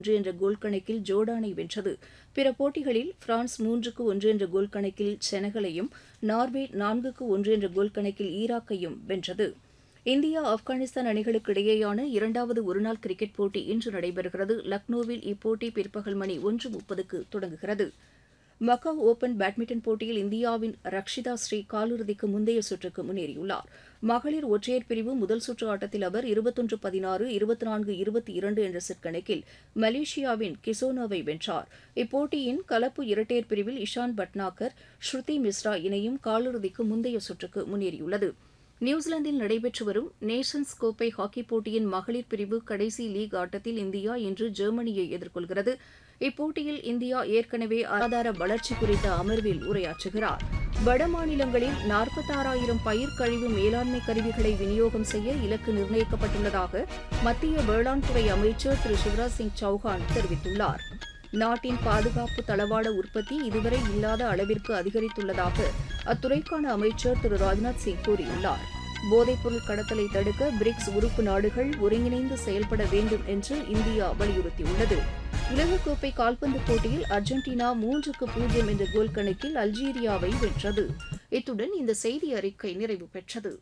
ஒன்று என்ற கோல் கணக்கில் ஜோர்டானை வென்றது பிற போட்டிகளில் பிரான்ஸ் மூன்றுக்கு ஒன்று என்ற கோல் கணக்கில் செனகலையும் நார்வே நான்குக்கு ஒன்று என்ற கோல் கணக்கில் ஈராக்கையும் வென்றது இந்தியா ஆப்கானிஸ்தான் அணிகளுக்கு இடையேயான இரண்டாவது ஒருநாள் கிரிக்கெட் போட்டி இன்று நடைபெறுகிறது லக்னோவில் இப்போட்டி பிற்பகல் மணி ஒன்று முப்பதுக்கு தொடங்குகிறது மக்காவ் ஓபன் பேட்மிண்டன் போட்டியில் இந்தியாவின் ரக்ஷிதா ஸ்ரீ காலிறுதிக்கு முந்தைய சுற்றுக்கு முன்னேறியுள்ளார் மகளிர் ஒற்றையர் பிரிவு முதல் சுற்று ஆட்டத்தில் அவர் இருபத்தொன்று பதினாறு இருபத்தி நான்கு இருபத்தி இரண்டு என்ற செட் கணக்கில் மலேசியாவின் கிசோனோவை வென்றார் இப்போட்டியின் கலப்பு இரட்டையர் பிரிவில் இஷான் பட்னாகர் ஸ்ருதி மிஸ்ரா இணையும் காலிறுதிக்கு முந்தைய சுற்றுக்கு முன்னேறியுள்ளது நியூசிலாந்தில் நடைபெற்று வரும் நேஷன்ஸ் கோப்பை ஹாக்கி போட்டியின் மகளிர் பிரிவு கடைசி லீக் ஆட்டத்தில் இந்தியா இன்று ஜெர்மனியை எதிர்கொள்கிறது இப்போட்டியில் இந்தியா ஏற்கனவே ஆதார வளர்ச்சி குறித்த அமர்வில் உரையாற்றுகிறார் வட மாநிலங்களில் நாற்பத்தாறாயிரம் பயிர் கழிவு மேலாண்மை கருவிகளை விநியோகம் செய்ய இலக்கு நிர்ணயிக்கப்பட்டுள்ளதாக மத்திய வேளாண் துறை அமைச்சர் திரு சிவராஜ் சிங் சௌஹான் தெரிவித்துள்ளார் நாட்டின் பாதுகாப்பு தளவாட உற்பத்தி இதுவரை இல்லாத அளவிற்கு அதிகரித்துள்ளதாக அத்துறைக்கான அமைச்சர் திரு ராஜ்நாத் சிங் கூறியுள்ளார் போதைப்பொருள் கடத்தலை தடுக்க பிரிக்ஸ் உறுப்பு நாடுகள் ஒருங்கிணைந்து செயல்பட வேண்டும் என்று இந்தியா வலியுறுத்தியுள்ளது உலகக்கோப்பை கால்பந்து போட்டியில் அர்ஜென்டினா மூன்றுக்கு பூஜ்ஜியம் என்ற கோல் கணக்கில் அல்ஜீரியாவை வென்றது இத்துடன் இந்த செய்தி அறிக்கை நிறைவு பெற்றது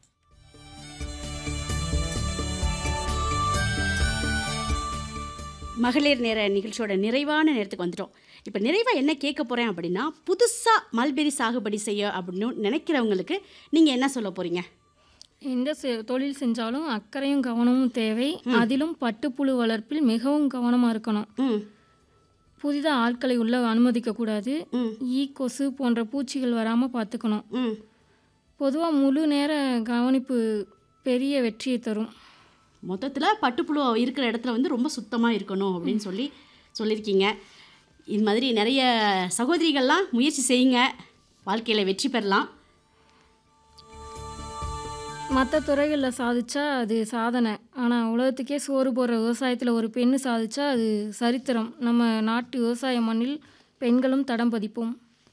மகளிர் நேர நிகழ்ச்சியோட நிறைவான நேரத்துக்கு வந்துட்டோம் இப்போ நிறைவாக என்ன கேட்க போகிறேன் அப்படின்னா புதுசாக மல்பெரி சாகுபடி செய்ய அப்படின்னு நினைக்கிறவங்களுக்கு நீங்கள் என்ன சொல்ல போகிறீங்க எந்த செ- தொழில் செஞ்சாலும் அக்கறையும் கவனமும் தேவை அதிலும் பட்டுப்புழு வளர்ப்பில் மிகவும் கவனமாக இருக்கணும் ம் புதிதாக ஆட்களை உள்ள அனுமதிக்கக்கூடாது ம். ஈ கொசு போன்ற பூச்சிகள் வராமல் பார்த்துக்கணும் ம் பொதுவாக முழு நேர கவனிப்பு பெரிய வெற்றியை தரும் மொத்தத்தில் பட்டுப்புழு இருக்கிற இடத்துல வந்து ரொம்ப சுத்தமாக இருக்கணும் அப்படின்னு சொல்லி சொல்லியிருக்கீங்க இது மாதிரி நிறைய சகோதரிகள்லாம் முயற்சி செய்யுங்க வாழ்க்கையில் வெற்றி பெறலாம் மற்ற துறைகளில் சாதிச்சா அது சாதனை ஆனால் உலகத்துக்கே சோறு போடுற விவசாயத்தில் ஒரு பெண்ணு சாதிச்சா அது சரித்திரம் நம்ம நாட்டு விவசாய மண்ணில் பெண்களும் தடம் பதிப்போம்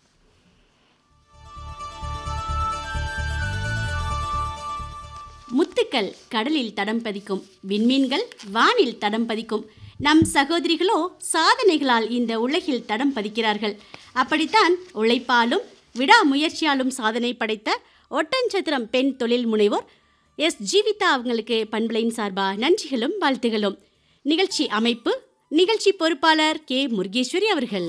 முத்துக்கள் கடலில் தடம் பதிக்கும் விண்மீன்கள் வானில் தடம் பதிக்கும் நம் சகோதரிகளோ சாதனைகளால் இந்த உலகில் தடம் பதிக்கிறார்கள் அப்படித்தான் உழைப்பாலும் விடாமுயற்சியாலும் சாதனை படைத்த ஒட்டஞ்சத்திரம் பெண் தொழில் முனைவோர் எஸ் ஜீவிதா அவங்களுக்கு பண்பலையின் சார்பா நன்றிகளும் வாழ்த்துகளும் நிகழ்ச்சி அமைப்பு நிகழ்ச்சி பொறுப்பாளர் கே முருகேஸ்வரி அவர்கள்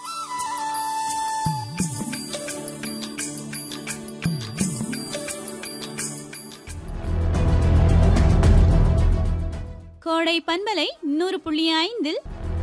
கோடை பண்பலை நூறு புள்ளி ஐந்தில்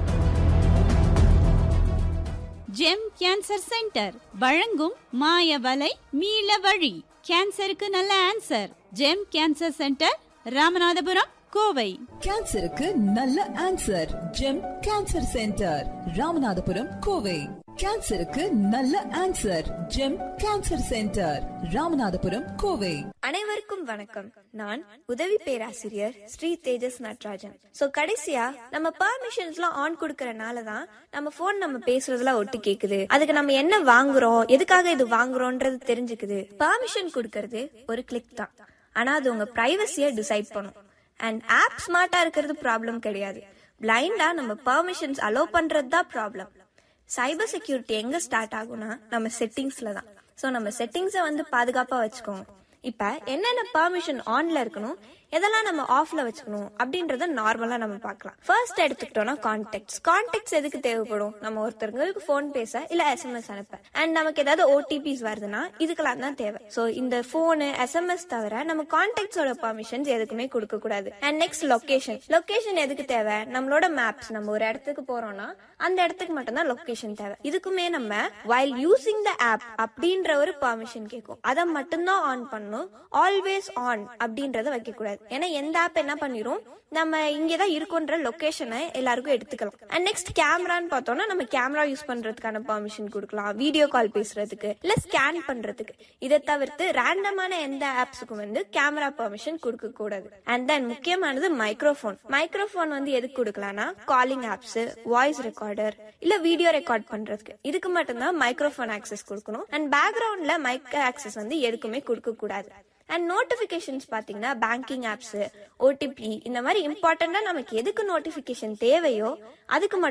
ஜெம் கேன்சர் சென்டர் வழங்கும் மாய வலை மீள வழி கேன்சருக்கு நல்ல answer Gem cancer centre Ramanathapuram Kovai கேன்சருக்கு நல்ல answer Gem cancer centre Ramanathapuram Kovai கேன்சருக்கு நல்ல answer Gem cancer centre Ramanathapuram Kovai அனைவருக்கும் வணக்கம் நான் உதவி பேராசிரியர் ஸ்ரீ தேஜஸ் நட்ராஜன் சோ கடைசியா நம்ம பர்மிஷன்ஸ் எல்லாம் ஆன் கொடுக்கறனால தான் நம்ம போன் நம்ம பேசுறதுலாம் ஒட்டு கேக்குது அதுக்கு நம்ம என்ன வாங்குறோம் எதுக்காக இது வாங்குறோம்ன்றது தெரிஞ்சுக்குது பர்மிஷன் கொடுக்கறது ஒரு கிளிக் தான் ஆனா அது உங்க பிரைவசிய டிசைட் பண்ணும் அண்ட் ஆப் ஸ்மார்ட்டா இருக்கிறது ப்ராப்ளம் கிடையாது பிளைண்டா நம்ம பர்மிஷன்ஸ் அலோவ் பண்றது தான் ப்ராப்ளம் சைபர் செக்யூரிட்டி எங்க ஸ்டார்ட் ஆகும்னா நம்ம செட்டிங்ஸ்ல தான் சோ நம்ம செட்டிங்ஸை வந்து பாதுகாப்பா வச்சுக்கோங்க இப்ப என்னென்ன பெர்மிஷன் ஆன்ல இருக்கணும் எதெல்லாம் நம்ம ஆஃப்ல வச்சுக்கணும் அப்படின்றத நார்மலா நம்ம பார்க்கலாம் ஃபர்ஸ்ட் எடுத்துக்கிட்டோம்னா கான்டாக்ட்ஸ் கான்டாக்ட்ஸ் எதுக்கு தேவைப்படும் நம்ம ஒருத்தருக்கு ஃபோன் பேச இல்ல எஸ்எம்எஸ் அனுப்ப அண்ட் நமக்கு ஏதாவது ஓடிபிஸ் வருதுன்னா இதுக்கெல்லாம் தான் தேவை சோ இந்த போனு எஸ்எம்எஸ் தவிர நம்ம கான்டாக்ட்ஸோட பெர்மிஷன்ஸ் எதுக்குமே கொடுக்க கூடாது அண்ட் நெக்ஸ்ட் லொகேஷன் லொகேஷன் எதுக்கு தேவை நம்மளோட மேப்ஸ் நம்ம ஒரு இடத்துக்கு போறோம்னா அந்த இடத்துக்கு மட்டும்தான் லொகேஷன் தேவை இதுக்குமே நம்ம வைல் யூசிங் த ஆப் அப்படின்ற ஒரு பெர்மிஷன் கேட்கும் அதை மட்டும்தான் ஆன் பண்ணணும் ஆல்வேஸ் ஆன் அப்படின்றத வைக்க கூடாது ஏன்னா எந்த ஆப் என்ன பண்ணிரும் நம்ம இங்கதான் இருக்கோன்ற லொகேஷனை எல்லாருக்கும் எடுத்துக்கலாம் அண்ட் நெக்ஸ்ட் கேமரான்னு பார்த்தோம்னா நம்ம கேமரா யூஸ் பண்றதுக்கான பெர்மிஷன் கொடுக்கலாம் வீடியோ கால் பேசுறதுக்கு இல்ல ஸ்கேன் பண்றதுக்கு இதை தவிர்த்து ரேண்டமான எந்த ஆப்ஸுக்கும் வந்து கேமரா பெர்மிஷன் கொடுக்க கூடாது அண்ட் தென் முக்கியமானது மைக்ரோஃபோன் மைக்ரோஃபோன் வந்து எதுக்கு கொடுக்கலாம்னா காலிங் ஆப்ஸ் வாய்ஸ் ரெக்கார்டர் இல்ல வீடியோ ரெக்கார்ட் பண்றதுக்கு இதுக்கு மட்டும்தான் மைக்ரோஃபோன் ஆக்சஸ் கொடுக்கணும் அண்ட் பேக்ரவுண்ட்ல மைக் ஆக்சஸ் வந்து எதுக்குமே கொடுக்க கூடாது அண்ட் நோட்டிபிகேஷன்ஸ் பாத்தீங்கன்னா பேங்கிங் ஆப்ஸ் ஓடிபி இந்த மாதிரி இம்பார்ட்டண்டா நமக்கு எதுக்கு நோட்டிபிகேஷன் தேவையோ அதுக்கு மட்டும்